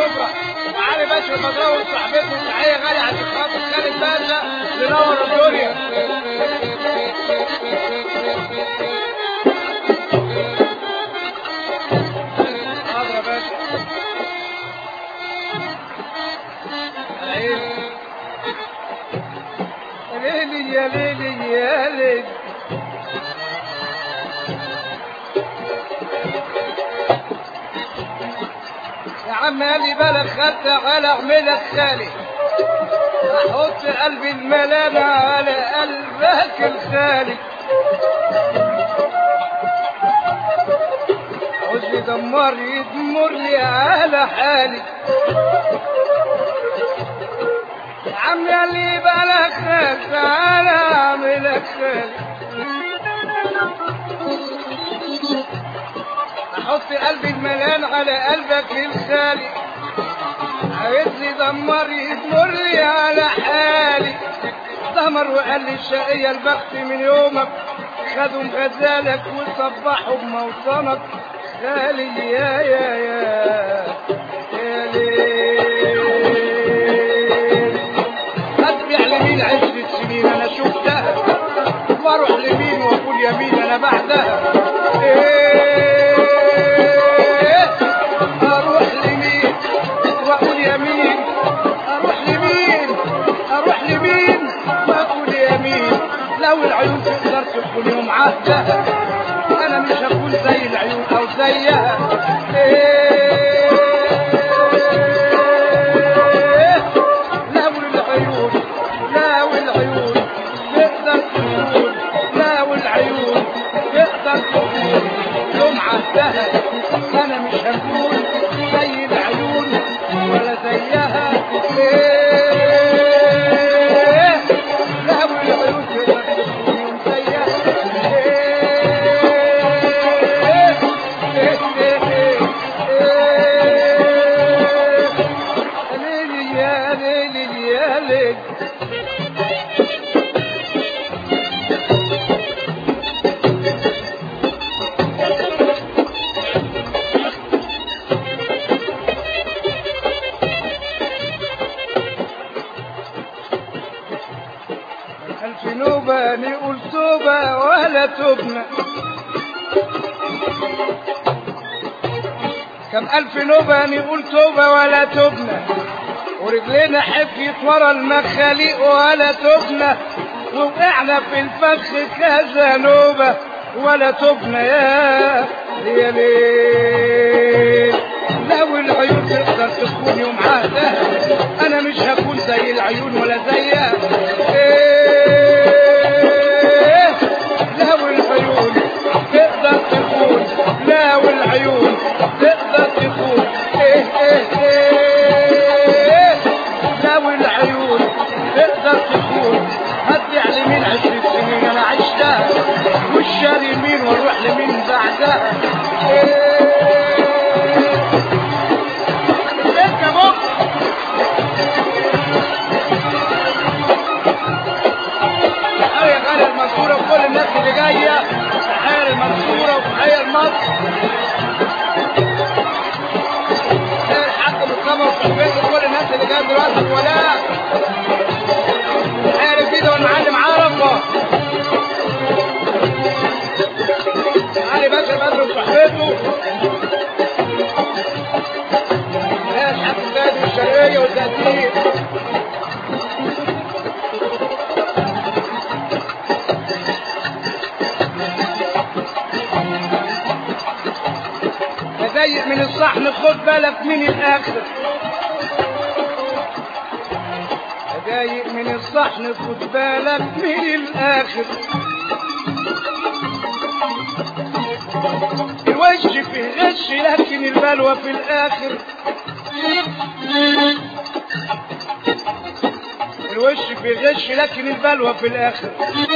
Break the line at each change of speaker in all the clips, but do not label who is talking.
شكرا وعلي باشا المدراوي وصاحبته تحيه غاليه على خاطر خالد باشا منور الدنيا حاضر يا باشا عيب. ليلي يا ليلي يا ليلي يا عم قالي بالك خدت على اعملك خالي احط قلبي الملامة على قلبك الخالي عاوز يدمر يدمر لي على حالي يا عم قالي بالك خدت على اعملك خالي احط قلبي الملان على قلبك الخالي عايز يدمر يدمر لي على حالي دمر وقال لي الشقية البخت من يومك خدوا غزالك وصبحوا بموطنك خالي يا يا يا يا ليل اتبع لمين عشرة سنين انا شفتها واروح لمين واقول يمين انا بعدها إيه اروح لمين واقول يمين اروح لمين اروح لمين واقول يمين لو العيون تقدر تكون يوم عهدها انا مش هكون زي العيون او زيها إيه لو العيون لو العيون تقدر تكون لو العيون تقدر تكون يوم عهدها انا مش هكون زي العيون ولا زيها إيه لو العيون تقدر تكون يوم زيها إيه إيه إيه إيه ليلي يا ليلي يا ليلي ألف نوبة نقول توبة ولا تبنى كم ألف نوبة نقول توبة ولا تبنى ورجلينا حفيت ورا المخاليق ولا تبنى ووقعنا في الفخ كذا نوبة ولا تبنى يا يا ليل لو العيون تقدر تكون يوم عهدها انا مش هكون زي العيون ولا زيها إيه لو العيون تقدر تكون لو العيون تقدر تكون ايه ايه ايه لو العيون تقدر تكون هدي على يمين عشرين سنين انا عشتها والشار يمين واروح لمين بعدها ايه انت بكره تحية غالية المنصورة وكل الناس اللي جاية تحية المنصورة وتحية لمصر تحية الحاج مصطفى وصحبته وكل الناس اللي جاية دلوقتي ولاء تحية للفيديو والمعلم عرفة علي باشا بدر وصحبته تحية الحاج سيد والشرقية والتأثير تضيق من الصحن خد بالك من الاخر تضايق من الصحن خد بالك من الاخر الوش فيه غش لكن البلوى في الاخر الوش فيه غش لكن البلوى في الاخر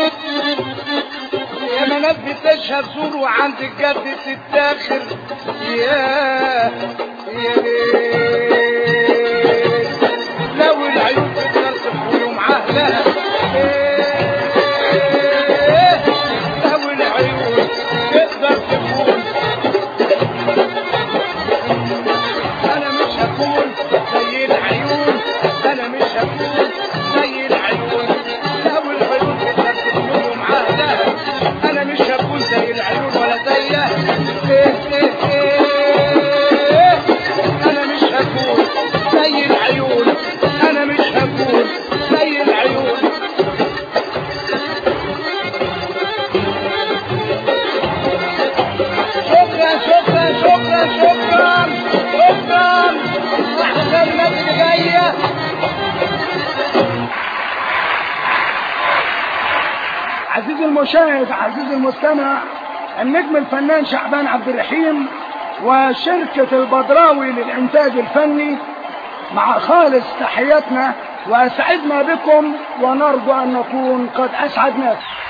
يا ما ناس بتشهد زور وعند الجد تتاخر يا يا ليل لو العيون تقدر تكون يوم عهلها إيه، لو العيون تقدر تكون انا مش هكون
المشاهد عزيزي المستمع النجم الفنان شعبان عبد الرحيم وشركة البدراوي للإنتاج الفني مع خالص تحياتنا وأسعدنا بكم ونرجو أن نكون قد أسعدناكم